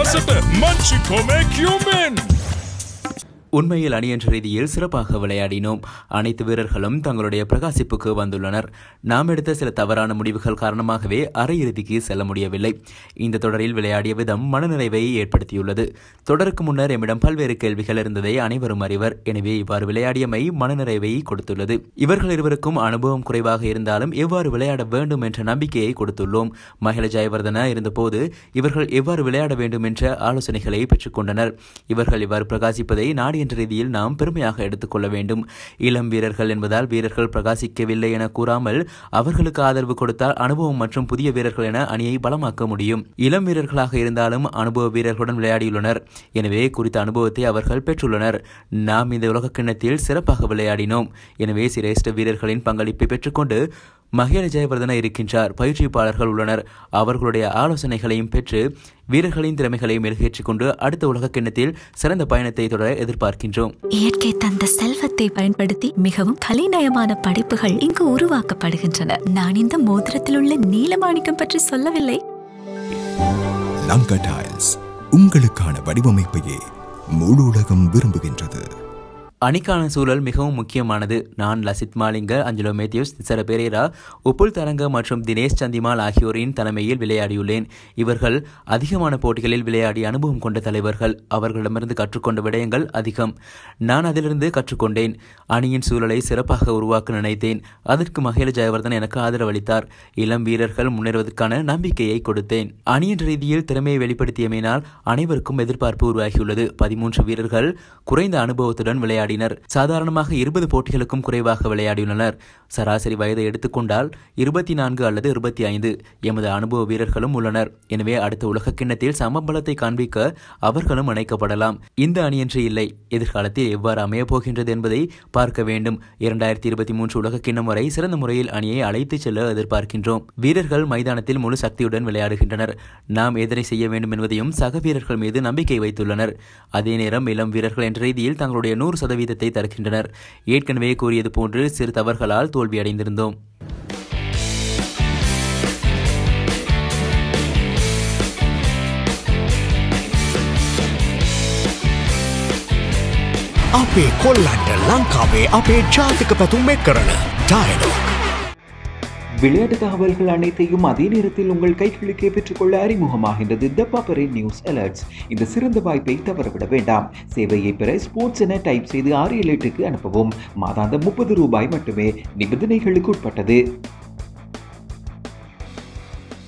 பரவசத்தை மஞ்சிக்கோமே cumin உண்மையில் அணி என்ற ரீதியில் சிறப்பாக விளையாடினோம் அனைத்து வீரர்களும் தங்களுடைய பிரகாசிப்புக்கு வந்துள்ளனர் நாம் எடுத்த சில தவறான முடிவுகள் காரணமாகவே அரையிறுதிக்கு செல்ல முடியவில்லை இந்த தொடரில் விளையாடிய விதம் மனநிறைவை ஏற்படுத்தியுள்ளது தொடருக்கு முன்னர் எம்மிடம் பல்வேறு கேள்விகள் இருந்ததை அனைவரும் அறிவர் எனவே இவ்வாறு விளையாடியமை மனநிறைவை கொடுத்துள்ளது இவர்கள் இருவருக்கும் அனுபவம் குறைவாக இருந்தாலும் எவ்வாறு விளையாட வேண்டும் என்ற நம்பிக்கையை கொடுத்துள்ளோம் மகிழ ஜெயவர்தன இருந்தபோது இவர்கள் எவ்வாறு விளையாட வேண்டும் என்ற ஆலோசனைகளை பெற்றுக்கொண்டனர் இவர்கள் இவ்வாறு பிரகாசிப்பதை நாடு என்ற ரீதியில் நாம் பெருமையாக எடுத்துக்கொள்ள வேண்டும் இளம் வீரர்கள் என்பதால் வீரர்கள் பிரகாசிக்கவில்லை என கூறாமல் அவர்களுக்கு ஆதரவு கொடுத்தால் அனுபவம் மற்றும் புதிய வீரர்கள் என அணியை பலமாக்க முடியும் இளம் வீரர்களாக இருந்தாலும் அனுபவ வீரர்களுடன் விளையாடியுள்ளனர் எனவே குறித்த அனுபவத்தை அவர்கள் பெற்றுள்ளனர் நாம் இந்த உலக கிண்ணத்தில் சிறப்பாக விளையாடினோம் எனவே சிரேஷ்ட வீரர்களின் பங்களிப்பை பெற்றுக்கொண்டு மகேல ஜெயவர்தன இருக்கின்றார் பயிற்சிப்பாளர்கள் உள்ளனர் அவர்களுடைய ஆலோசனைகளையும் பெற்று வீரர்களின் திறமைகளை மெருகேற்றிக் கொண்டு அடுத்த உலக கிண்ணத்தில் சிறந்த பயணத்தை தொடர எதிர்பார்க்கின்றோம் இயற்கை தந்த செல்வத்தை பயன்படுத்தி மிகவும் கலைநயமான படைப்புகள் இங்கு உருவாக்கப்படுகின்றன நான் இந்த மோதிரத்தில் உள்ள நீலமாணிக்கம் பற்றி சொல்லவில்லை லங்கா டைல்ஸ் உங்களுக்கான வடிவமைப்பையே முழு உலகம் விரும்புகின்றது அணிக்கான சூழல் மிகவும் முக்கியமானது நான் லசித் மாலிங்க அஞ்சலோ மேத்யூஸ் திசர பெரேரா உப்புல் தரங்க மற்றும் தினேஷ் சந்திமால் ஆகியோரின் தலைமையில் விளையாடியுள்ளேன் இவர்கள் அதிகமான போட்டிகளில் விளையாடி அனுபவம் கொண்ட தலைவர்கள் அவர்களிடமிருந்து கற்றுக்கொண்ட விடயங்கள் அதிகம் நான் அதிலிருந்து கற்றுக்கொண்டேன் அணியின் சூழலை சிறப்பாக உருவாக்க நினைத்தேன் அதற்கு மகேல ஜெயவர்தன் எனக்கு ஆதரவளித்தார் இளம் வீரர்கள் முன்னேறுவதற்கான நம்பிக்கையை கொடுத்தேன் அணியின் ரீதியில் திறமையை வெளிப்படுத்தியமையினால் அனைவருக்கும் எதிர்பார்ப்பு உருவாகியுள்ளது பதிமூன்று வீரர்கள் குறைந்த அனுபவத்துடன் விளையாடி விளையாடினர் சாதாரணமாக இருபது போட்டிகளுக்கும் குறைவாக விளையாடியுள்ளனர் சராசரி வயதை எடுத்துக்கொண்டால் இருபத்தி நான்கு அல்லது இருபத்தி ஐந்து எமது அனுபவ வீரர்களும் உள்ளனர் எனவே அடுத்த உலக கிண்ணத்தில் சமபலத்தை காண்பிக்க அவர்களும் இணைக்கப்படலாம் இந்த அணியன்று இல்லை எதிர்காலத்தில் எவ்வாறு அமையப் போகின்றது என்பதை பார்க்க வேண்டும் இரண்டாயிரத்தி இருபத்தி மூன்று உலக கிண்ணம் வரை சிறந்த முறையில் அணியை அழைத்துச் செல்ல எதிர்பார்க்கின்றோம் வீரர்கள் மைதானத்தில் முழு சக்தியுடன் விளையாடுகின்றனர் நாம் எதனை செய்ய வேண்டும் என்பதையும் சக வீரர்கள் மீது நம்பிக்கை வைத்துள்ளனர் அதே நேரம் இளம் வீரர்கள் என்ற ரீதியில் தங்களுடைய நூறு சதவீதத்தை தருகின்றனர் ஏற்கனவே கூறியது போன்று சிறு தவறுகளால் தோல்வியடைந்திருந்தோம் අපේ කොල්ලන්ට ලංකාවේ අපේ ජාතික පැතුම් එක් කරන ඩයිනෝ விளையாட்டு தகவல்கள் அனைத்தையும் அதே நேரத்தில் உங்கள் கைகளுக்கே பெற்றுக்கொள்ள அறிமுகமாகின்றது த பாப்பரே நியூஸ் அலர்ட்ஸ் இந்த சிறந்த வாய்ப்பை தவறவிட வேண்டாம் சேவையை பெற ஸ்போர்ட்ஸ் என டைப் செய்து ஆறு ஏழு எட்டுக்கு அனுப்பவும் மாதாந்தம் முப்பது ரூபாய் மட்டுமே நிபந்தனைகளுக்கு உட்பட்டது